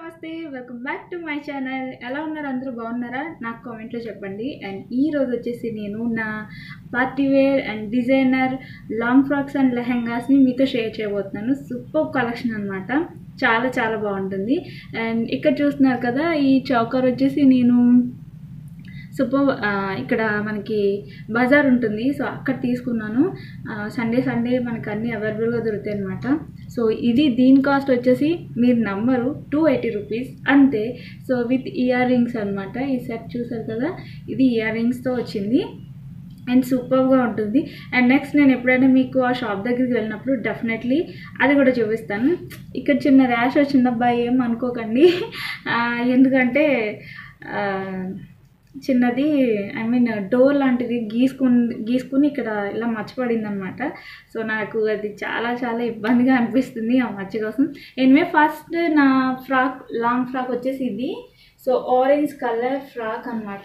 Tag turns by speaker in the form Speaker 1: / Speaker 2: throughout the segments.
Speaker 1: నమస్తే welcome back to my channel ఎలా ఉన్నారు అందరూ బాగున్నారా నాకు కామెంట్లో చెప్పండి అండ్ ఈ రోజు వచ్చేసి నేను నా party wear and designer long frocks and లెహెంగాస్ని మీతో షేర్ చేయబోతున్నాను సూపర్ కలెక్షన్ అనమాట చాలా చాలా బాగుంటుంది అండ్ ఇక్కడ చూస్తున్నారు కదా ఈ చౌకర్ వచ్చేసి నేను సూపర్ ఇక్కడ మనకి బజార్ ఉంటుంది సో అక్కడ తీసుకున్నాను సండే సండే మనకి అన్నీ అవైలబుల్గా దొరుకుతాయి అనమాట సో ఇది దీని కాస్ట్ వచ్చేసి మీరు నమ్మరు టూ ఎయిటీ రూపీస్ అంతే సో విత్ ఇయర్ రింగ్స్ అనమాట ఈ సెట్ చూసారు కదా ఇది ఇయర్ రింగ్స్తో వచ్చింది అండ్ సూపర్గా ఉంటుంది అండ్ నెక్స్ట్ నేను ఎప్పుడైనా మీకు ఆ షాప్ దగ్గరికి వెళ్ళినప్పుడు డెఫినెట్లీ అది కూడా చూపిస్తాను ఇక్కడ చిన్న ర్యాష్ వచ్చింది అబ్బాయి ఏం అనుకోకండి ఆ, ఎందుకంటే ఆ, చిన్నది ఐ మీన్ డోర్ లాంటిది గీసుకుని గీసుకుని ఇక్కడ ఇలా మచ్చపడింది అనమాట సో నాకు అది చాలా చాలా ఇబ్బందిగా అనిపిస్తుంది ఆ మచ్చ కోసం ఎనివే ఫస్ట్ నా ఫ్రాక్ లాంగ్ ఫ్రాక్ వచ్చేసి ఇది సో ఆరెంజ్ కలర్ ఫ్రాక్ అనమాట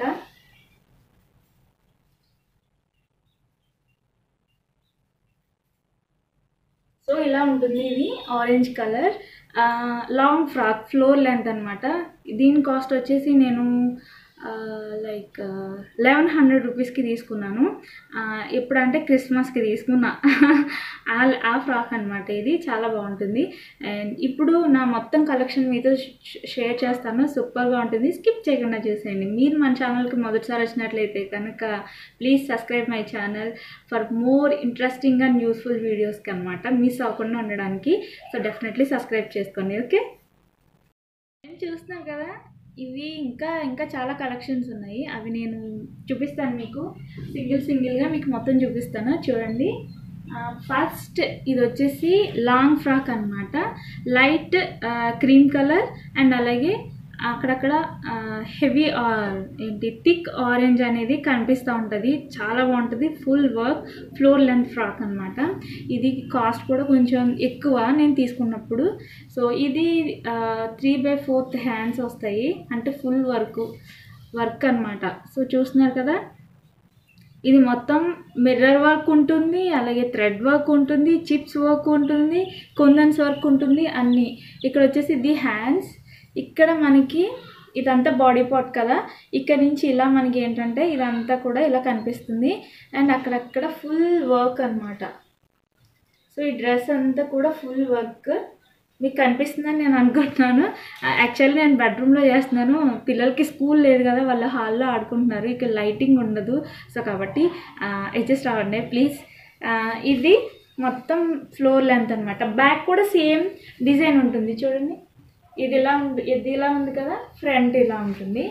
Speaker 1: సో ఇలా ఉంటుంది ఇది orange colour long frock floor length అనమాట దీని కాస్ట్ వచ్చేసి నేను లైక్ లెవెన్ హండ్రెడ్ రూపీస్కి తీసుకున్నాను ఆ, ఎప్పుడంటే క్రిస్మస్కి తీసుకున్నా ఆ- ఆ ఫ్రాక్ అనమాట ఇది చాలా బాగుంటుంది అండ్ ఇప్పుడు నా మొత్తం కలెక్షన్ మీతో ష- షేర్ చేస్తాను సూపర్గా ఉంటుంది స్కిప్ చేయకుండా చూసేయండి మీరు మన ఛానల్కి మొదటిసారి వచ్చినట్లయితే కనుక please subscribe my channel for more interesting and useful వీడియోస్కి అనమాట మిస్ అవ్వకుండా ఉండడానికి సో డెఫినెట్లీ సబ్స్క్రైబ్ చేసుకోండి ఓకే నేను చూస్తున్నాను కదా ఇవి ఇంకా ఇంకా చాలా కలెక్షన్స్ ఉన్నాయి అవి నేను చూపిస్తాను మీకు సింగిల్ సింగిల్గా మీకు మొత్తం చూపిస్తాను చూడండి ఫస్ట్ ఇది వచ్చేసి లాంగ్ ఫ్రాక్ అనమాట లైట్ క్రీమ్ కలర్ అండ్ అలాగే అక్కడక్కడ హెవీ ఏంటి థిక్ ఆరెంజ్ అనేది కనిపిస్తూ ఉంటుంది చాలా బాగుంటుంది full work floor length frock అనమాట ఇది కాస్ట్ కూడా కొంచెం ఎక్కువ నేను తీసుకున్నప్పుడు సో ఇది త్రీ బై ఫోర్త్ హ్యాండ్స్ వస్తాయి అంటే ఫుల్ వర్క్ వర్క్ అనమాట సో చూస్తున్నారు కదా ఇది మొత్తం మిర్రర్ వర్క్ ఉంటుంది అలాగే థ్రెడ్ వర్క్ ఉంటుంది చిప్స్ వర్క్ ఉంటుంది కుందన్స్ వర్క్ ఉంటుంది అన్నీ ఇక్కడ వచ్చేసి ఇది హ్యాండ్స్ ఇక్కడ మనకి ఇదంతా బాడీ పార్ట్ కదా ఇక్కడ నుంచి ఇలా మనకి ఏంటంటే ఇదంతా కూడా ఇలా కనిపిస్తుంది అండ్ అక్కడక్కడ ఫుల్ వర్క్ అన్నమాట సో ఈ డ్రెస్ అంతా కూడా ఫుల్ వర్క్ మీకు కనిపిస్తుందని నేను అనుకుంటున్నాను యాక్చువల్లీ నేను బెడ్రూమ్లో చేస్తున్నాను పిల్లలకి స్కూల్ లేదు కదా వాళ్ళ హాల్లో ఆడుకుంటున్నారు ఇక్కడ లైటింగ్ ఉండదు సో కాబట్టి అడ్జస్ట్ అవ్వండి ప్లీజ్ ఇది మొత్తం ఫ్లోర్ లెంత్ అనమాట బ్యాక్ కూడా సేమ్ డిజైన్ ఉంటుంది చూడండి ఇది ఇలా ఉంది ఇది ఇలా ఉంది కదా ఫ్రంట్ ఇలా ఉంటుంది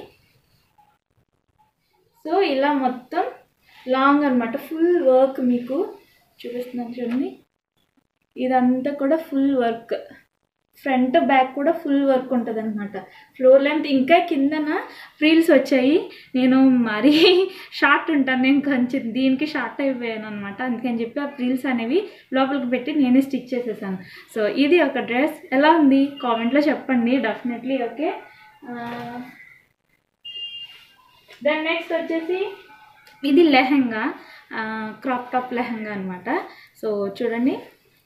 Speaker 1: సో ఇలా మొత్తం లాంగ్ అనమాట ఫుల్ వర్క్ మీకు చూపిస్తున్నాను చూడండి ఇదంతా కూడా ఫుల్ వర్క్ ఫ్రంట్ బ్యాక్ కూడా ఫుల్ వర్క్ ఉంటుంది అనమాట ఫ్లోర్ లెంత్ ఇంకా కిందన ఫ్రీల్స్ వచ్చాయి నేను మరీ షార్ట్ ఉంటాను నేను కొంచెం దీనికి షార్ట్ అయిపోయాను అనమాట అందుకని చెప్పి ఆ ఫ్రీల్స్ అనేవి లోపలికి పెట్టి నేనే స్టిచ్ చేసేసాను సో ఇది ఒక డ్రెస్ ఎలా ఉంది కామెంట్లో చెప్పండి డెఫినెట్లీ ఓకే దెన్ నెక్స్ట్ వచ్చేసి ఇది లెహంగా క్రాప్ టాప్ లెహంగా అనమాట సో చూడండి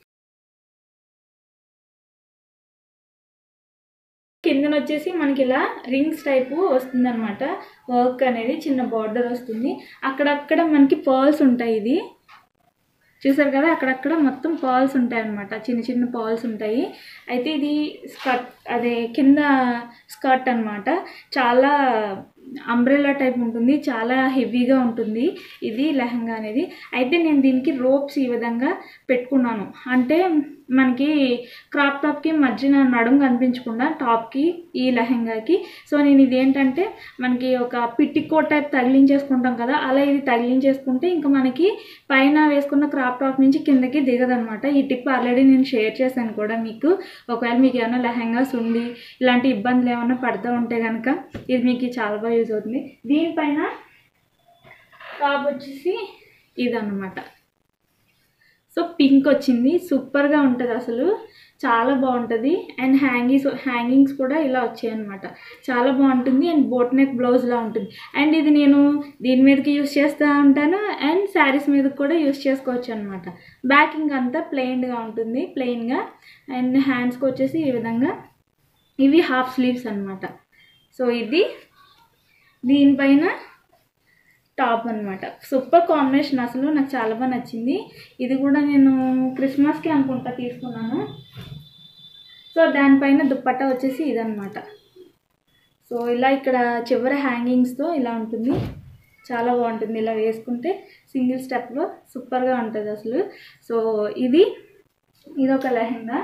Speaker 1: కిందన వచ్చేసి మనకి ఇలా రింగ్స్ టైపు వస్తుంది అనమాట వర్క్ అనేది చిన్న బార్డర్ వస్తుంది అక్కడక్కడ మనకి పర్ల్స్ ఉంటాయి ఇది చూసారు కదా అక్కడక్కడ మొత్తం పాల్స్ ఉంటాయి అనమాట చిన్న చిన్న పాల్స్ ఉంటాయి అయితే ఇది స్కర్ట్ అదే కింద స్కర్ట్ అనమాట చాలా అంబ్రెలా టైప్ ఉంటుంది చాలా హెవీగా ఉంటుంది ఇది లెహంగా అనేది అయితే నేను దీనికి రోప్స్ ఈ విధంగా పెట్టుకున్నాను అంటే మనకి క్రాప్ టాప్కి మధ్యన నడుము కనిపించకుండా టాప్కి ఈ లెహంగాకి సో నేను ఇది ఏంటంటే మనకి ఒక పిట్టికోట్ టైప్ తగిలించేసుకుంటాం కదా అలా ఇది తగిలించేసుకుంటే ఇంకా మనకి పైన వేసుకున్న క్రాప్ టాప్ నుంచి కిందకి దిగదనమాట ఈ టిప్ ఆల్రెడీ నేను షేర్ చేశాను కూడా మీకు ఒకవేళ మీకు ఏమైనా లెహంగాస్ ఉండి ఇలాంటి ఇబ్బందులు ఏమైనా పడుతూ ఉంటే కనుక ఇది మీకు చాలా బాగా యూజ్ అవుతుంది దీనిపైన టాప్ వచ్చేసి ఇదన్నమాట సో పింక్ వచ్చింది సూపర్గా ఉంటుంది అసలు చాలా బాగుంటుంది అండ్ హ్యాంగింగ్స్ హ్యాంగింగ్స్ కూడా ఇలా వచ్చాయి అనమాట చాలా బాగుంటుంది అండ్ బోట్ నెక్ బ్లౌజ్లా ఉంటుంది అండ్ ఇది నేను దీని మీదకి యూస్ చేస్తూ ఉంటాను అండ్ శారీస్ మీద కూడా యూస్ చేసుకోవచ్చు అనమాట బ్యాకింగ్ అంతా ప్లెయిన్గా ఉంటుంది ప్లెయిన్గా అండ్ హ్యాండ్స్కి వచ్చేసి ఈ విధంగా ఇవి హాఫ్ స్లీవ్స్ అనమాట సో ఇది దీనిపైన టాప్ అనమాట సూపర్ కాంబినేషన్ అసలు నాకు చాలా బాగా నచ్చింది ఇది కూడా నేను క్రిస్మస్కి అనుకుంటా తీసుకున్నాను సో దానిపైన దుప్పట్టా వచ్చేసి ఇదనమాట సో ఇలా ఇక్కడ చివర హ్యాంగింగ్స్తో ఇలా ఉంటుంది చాలా బాగుంటుంది ఇలా వేసుకుంటే సింగిల్ స్టెప్లో సూపర్గా ఉంటుంది అసలు సో ఇది ఇది ఒక lehenga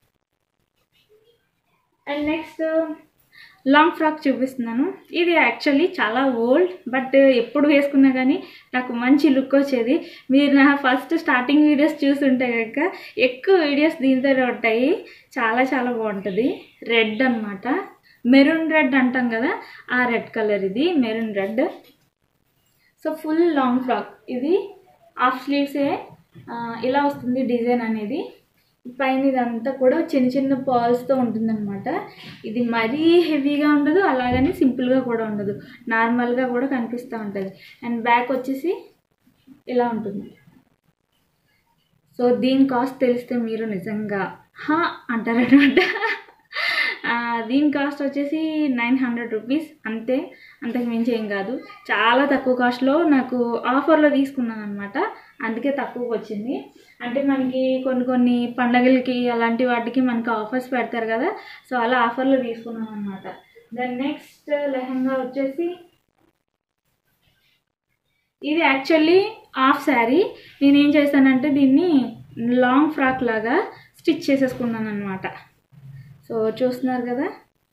Speaker 1: and next long frock చూపిస్తున్నాను ఇది యాక్చువల్లీ చాలా ఓల్డ్ బట్ ఎప్పుడు వేసుకున్నా కానీ నాకు మంచి లుక్ వచ్చేది మీరు నా ఫస్ట్ స్టార్టింగ్ వీడియోస్ చూస్తుంటే కనుక ఎక్కువ వీడియోస్ దీంతోనే ఉంటాయి చాలా చాలా బాగుంటుంది రెడ్ అనమాట మెరూన్ రెడ్ అంటాం కదా ఆ రెడ్ కలర్ ఇది maroon red so full long frock ఇది హాఫ్ స్లీవ్సే ఆ, ఇలా వస్తుంది డిజైన్ అనేది పైన ఇదంతా కూడా చిన్న చిన్న పాల్స్తో ఉంటుందన్నమాట ఇది మరీ హెవీగా ఉండదు అలాగని సింపుల్గా కూడా ఉండదు నార్మల్గా కూడా కనిపిస్తూ ఉంటుంది అండ్ బ్యాక్ వచ్చేసి ఇలా ఉంటుంది సో దీని కాస్ట్ తెలిస్తే మీరు నిజంగా హా అంటారనమాట ఆ, దీని కాస్ట్ వచ్చేసి నైన్ హండ్రెడ్ రూపీస్ అంతే అంతకు మించి ఏం కాదు చాలా తక్కువ కాస్ట్లో నాకు ఆఫర్లో తీసుకున్నాను అనమాట అందుకే తక్కువకి వచ్చింది అంటే మనకి కొన్ని కొన్ని పండగలకి అలాంటి వాటికి మనకి ఆఫర్స్ పెడతారు కదా సో అలా ఆఫర్లో తీసుకున్నాను అనమాట దెన్ నెక్స్ట్ లెహంగా వచ్చేసి ఇది యాక్చువల్లీ హాఫ్ శారీ నేను ఏం చేశానంటే దీన్ని లాంగ్ ఫ్రాక్ లాగా స్టిచ్ చేసేసుకున్నాను అనమాట సో చూస్తున్నారు కదా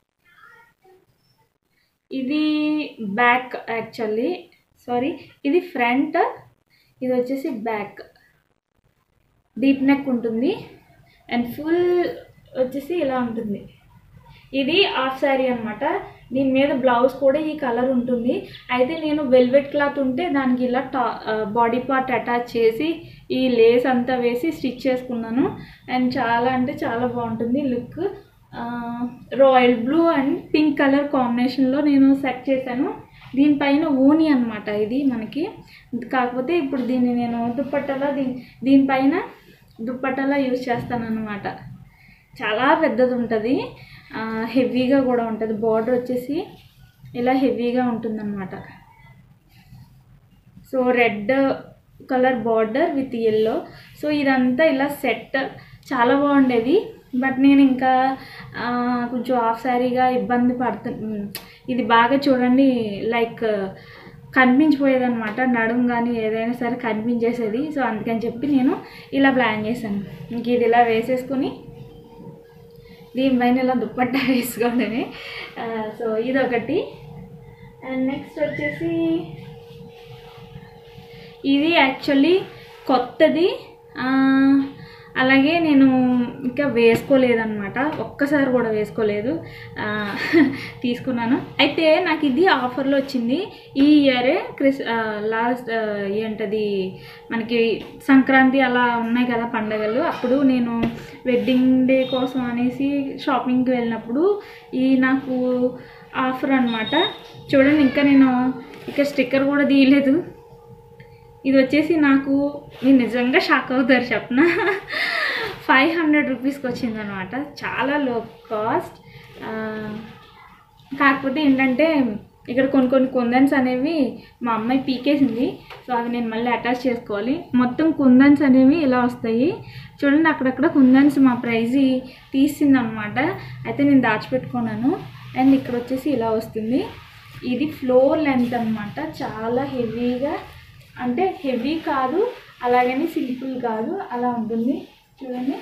Speaker 1: ఇది బ్యాక్ యాక్చువల్లీ సారీ ఇది ఫ్రంట్ ఇది వచ్చేసి బ్యాక్ డీప్ నెక్ ఉంటుంది అండ్ ఫుల్ వచ్చేసి ఇలా ఉంటుంది ఇది హాఫ్ శారీ అనమాట దీని మీద బ్లౌజ్ కూడా ఈ కలర్ ఉంటుంది అయితే నేను వెల్వెట్ క్లాత్ ఉంటే దానికి ఇలా టా బాడీ పార్ట్ అటాచ్ చేసి ఈ లేస్ అంతా వేసి స్టిచ్ చేసుకున్నాను అండ్ చాలా అంటే చాలా బాగుంటుంది look royal blue and pink colour కాంబినేషన్లో నేను సెట్ చేశాను దీనిపైన ఊని అనమాట ఇది మనకి కాకపోతే ఇప్పుడు దీన్ని నేను దుప్పట్టలా దీని దీనిపైన దుప్పట్టలా యూజ్ చేస్తాను అనమాట చాలా పెద్దది ఉంటుంది హెవీగా కూడా ఉంటుంది బార్డర్ వచ్చేసి ఇలా హెవీగా ఉంటుందన్నమాట so red colour border with yellow so ఇదంతా ఇలా సెట్ చాలా బాగుండేది బట్ నేను ఇంకా ఆ, కొంచెం హాఫ్ శారీగా ఇబ్బంది పడుతు ఇది బాగా చూడండి లైక్ కనిపించిపోయేదన్నమాట నడుము కానీ ఏదైనా సరే కనిపించేసేది సో అందుకని చెప్పి నేను ఇలా ప్లాన్ చేశాను ఇంక ఇది ఇలా వేసేసుకుని దీనిపైన ఇలా దుప్పట్టా వేసుకోవడమే ఆ, సో ఇదొకటి అండ్ నెక్స్ట్ వచ్చేసి ఇది యాక్చువల్లీ కొత్తది ఆ, అలాగే నేను ఇంకా వేసుకోలేదన్నమాట ఒక్కసారి కూడా వేసుకోలేదు ఆ, తీసుకున్నాను అయితే నాకు ఇది ఆఫర్లో వచ్చింది ఈ ఇయరే క్రిస్ లాస్ట్ ఏంటది మనకి సంక్రాంతి అలా ఉన్నాయి కదా పండగలు అప్పుడు నేను వెడ్డింగ్ డే కోసం అనేసి షాపింగ్కి వెళ్ళినప్పుడు ఈ నాకు ఆఫర్ అనమాట చూడండి ఇంకా నేను ఇక్కడ స్టిక్కర్ కూడా తీయలేదు ఇది వచ్చేసి నాకు మీరు నిజంగా షాక్ అవుతారు చెప్పన ఫైవ్ హండ్రెడ్ రూపీస్కి వచ్చిందనమాట చాలా లో కాస్ట్ కాకపోతే ఏంటంటే ఇక్కడ కొన్ని కొన్ని కుందన్స్ అనేవి మా అమ్మాయి పీకేసింది సో అవి నేను మళ్ళీ అటాచ్ చేసుకోవాలి మొత్తం కుందన్స్ అనేవి ఇలా వస్తాయి చూడండి అక్కడక్కడ కుందన్స్ మా ప్రైజ్ తీసిందనమాట అయితే నేను దాచిపెట్టుకున్నాను అండ్ ఇక్కడ వచ్చేసి ఇలా వస్తుంది ఇది ఫ్లోర్ లెంత్ అనమాట చాలా హెవీగా అంటే హెవీ కాదు అలాగని సింపుల్ కాదు అలా ఉంటుంది చూడండి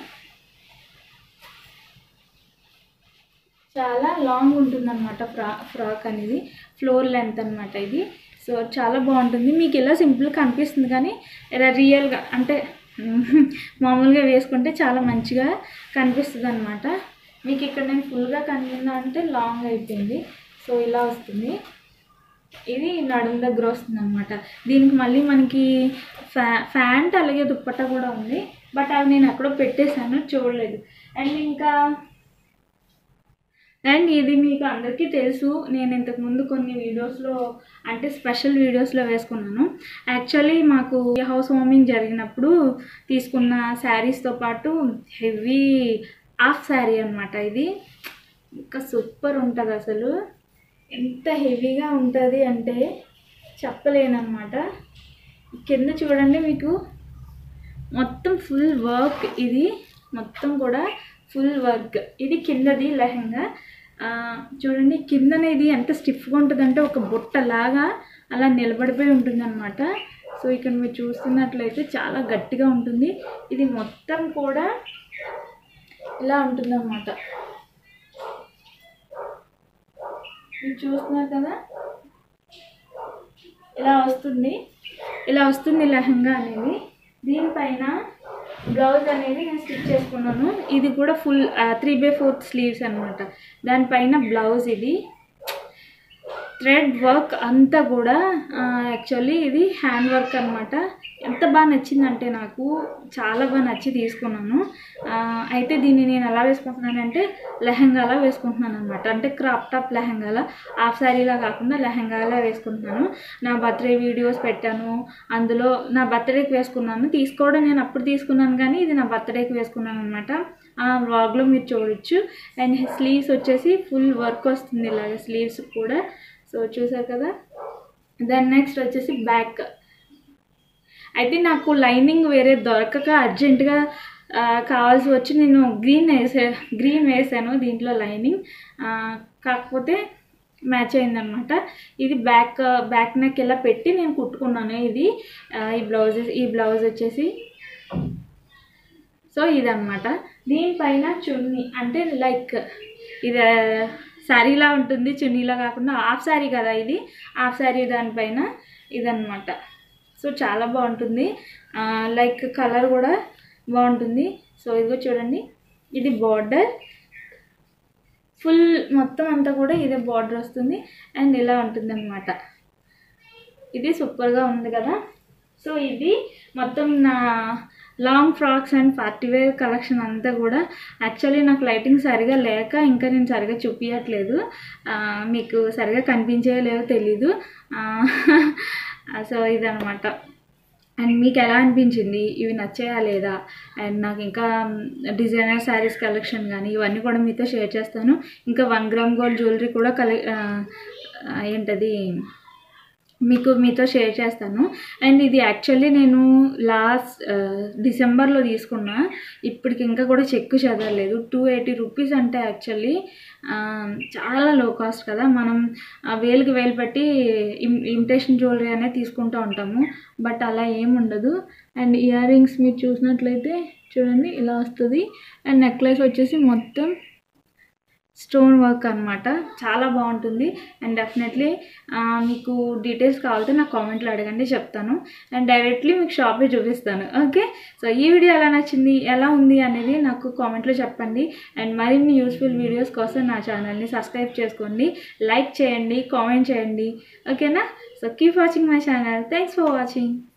Speaker 1: చాలా లాంగ్ ఉంటుందన్నమాట ఫ్రా ఫ్రాక్ అనేది ఫ్లోర్ లెంత్ అనమాట ఇది సో చాలా బాగుంటుంది మీకు ఇలా సింపుల్ కనిపిస్తుంది కానీ ఇలా రియల్గా అంటే మామూలుగా వేసుకుంటే చాలా మంచిగా కనిపిస్తుంది అనమాట మీకు ఇక్కడ నేను ఫుల్గా కనిపిందా అంటే లాంగ్ అయిపోయింది సో ఇలా వస్తుంది ఇది నడుము దగ్గర వస్తుంది అనమాట దీనికి మళ్ళీ మనకి ఫ్యా ఫ్యాంట్ అలాగే దుప్పట్టా కూడా ఉంది బట్ అవి నేను ఎక్కడో పెట్టేశాను చూడలేదు అండ్ ఇంకా అండ్ ఇది మీకు అందరికీ తెలుసు నేను ఇంతకుముందు కొన్ని వీడియోస్లో అంటే స్పెషల్ వీడియోస్లో వేసుకున్నాను యాక్చువల్లీ మాకు హౌస్ వార్మింగ్ జరిగినప్పుడు తీసుకున్న శారీస్తో పాటు హెవీ హాఫ్ శారీ అనమాట ఇది ఇంకా సూపర్ ఉంటుంది అసలు ఎంత హెవీగా ఉంటుంది అంటే చెప్పలేనమాట కింద చూడండి మీకు మొత్తం ఫుల్ వర్క్ ఇది మొత్తం కూడా ఫుల్ వర్క్ ఇది కిందది లెహంగా ఆ, చూడండి కిందన ఇది ఎంత స్టిఫ్గా ఉంటుందంటే ఒక బుట్టలాగా అలా నిలబడిపోయి ఉంటుంది అనమాట సో ఇక్కడ మీరు చూస్తున్నట్లయితే చాలా గట్టిగా ఉంటుంది ఇది మొత్తం కూడా ఇలా ఉంటుంది అనమాట మీరు చూస్తున్నారు కదా ఇలా వస్తుంది ఇలా వస్తుంది లెహంగా అనేది దీనిపైన బ్లౌజ్ అనేది నేను స్టిచ్ చేసుకున్నాను ఇది కూడా full three by fourth sleeves అనమాట దానిపైన బ్లౌజ్ ఇది థ్రెడ్ వర్క్ అంతా కూడా యాక్చువల్లీ ఇది హ్యాండ్ వర్క్ అనమాట ఎంత బాగా నచ్చిందంటే నాకు చాలా బాగా నచ్చి తీసుకున్నాను ఆ, అయితే దీన్ని నేను ఎలా వేసుకుంటున్నానంటే లెహంగాలా వేసుకుంటున్నాను అనమాట అంటే క్రాప్ టాప్ లెహంగాలా హాఫ్ శారీలా కాకుండా లెహంగాలా వేసుకుంటున్నాను నా బర్త్డే వీడియోస్ పెట్టాను అందులో నా బర్త్డేకి వేసుకున్నాను తీసుకోవడం నేను అప్పుడు తీసుకున్నాను కానీ ఇది నా బర్త్డేకి వేసుకున్నాను అనమాట ఆ వ్లాగ్లో మీరు చూడొచ్చు అండ్ స్లీవ్స్ వచ్చేసి ఫుల్ వర్క్ వస్తుంది ఇలాగ స్లీవ్స్ కూడా సో చూసారు కదా దాని నెక్స్ట్ వచ్చేసి బ్యాక్ అయితే నాకు లైనింగ్ వేరే దొరకక అర్జెంటుగా ఆ, కావాల్సి వచ్చి నేను గ్రీన్ వేసా గ్రీన్ వేసాను దీంట్లో లైనింగ్ ఆ, కాకపోతే మ్యాచ్ అయిందనమాట ఇది బ్యాక్ బ్యాక్ నెక్ ఇలా పెట్టి నేను కుట్టుకున్నాను ఇది ఆ, ఈ బ్లౌజ్ ఈ బ్లౌజ్ వచ్చేసి సో ఇదన్నమాట దీనిపైన చున్నీ అంటే లైక్ ఇది శారీలా ఉంటుంది చున్నీలా కాకుండా హాఫ్ శారీ కదా ఇది హాఫ్ శారీ దానిపైన ఇదన్నమాట సో చాలా బాగుంటుంది ఆ, లైక్ కలర్ కూడా బాగుంటుంది సో ఇదిగో చూడండి ఇది బార్డర్ ఫుల్ మొత్తం అంతా కూడా ఇదే బార్డర్ వస్తుంది అండ్ ఇలా ఉంటుంది అనమాట ఇది సూపర్గా ఉంది కదా సో ఇది మొత్తం నా long frocks and party wear collection అంతా కూడా యాక్చువల్లీ నాకు లైటింగ్ సరిగా లేక ఇంకా నేను సరిగా చూపించట్లేదు ఆ, మీకు సరిగా కనిపించేయో లేదో తెలీదు ఆ, సో ఇదనమాట అండ్ మీకు ఎలా అనిపించింది ఇవి నచ్చాయా లేదా అండ్ నాకు ఇంకా డిజైనర్ శారీస్ కలెక్షన్ కానీ ఇవన్నీ కూడా మీతో షేర్ చేస్తాను ఇంకా వన్ గ్రామ్ గోల్డ్ జ్యువెలరీ కూడా కలె ఆ, ఆ, ఏంటది మీకు మీతో షేర్ చేస్తాను అండ్ ఇది యాక్చువల్లీ నేను లాస్ట్ డిసెంబర్లో తీసుకున్నా ఇప్పటికి ఇంకా కూడా చెక్కు చదవలేదు టూ ఎయిటీ రూపీస్ అంటే యాక్చువల్లీ చాలా లో కాస్ట్ కదా మనం ఆ, వేలుకి వేలు పెట్టి ఇమ్ ఇమిటేషన్ జ్యువెలరీ అనేది తీసుకుంటూ ఉంటాము బట్ అలా ఏం ఉండదు అండ్ ఇయర్ రింగ్స్ మీరు చూసినట్లయితే చూడండి ఇలా వస్తుంది అండ్ నెక్లెస్ వచ్చేసి మొత్తం స్టోన్ వర్క్ అనమాట చాలా బాగుంటుంది అండ్ డెఫినెట్లీ మీకు డీటెయిల్స్ కావాలంటే నాకు కామెంట్లో అడగండి చెప్తాను అండ్ డైరెక్ట్లీ మీకు షాపే చూపిస్తాను ఓకే సో ఈ వీడియో ఎలా నచ్చింది ఎలా ఉంది అనేది నాకు కామెంట్లో చెప్పండి అండ్ మరిన్ని యూస్ఫుల్ వీడియోస్ కోసం నా ఛానల్ని సబ్స్క్రైబ్ చేసుకోండి లైక్ చేయండి కామెంట్ చేయండి ఓకేనా so keep watching my channel thanks for watching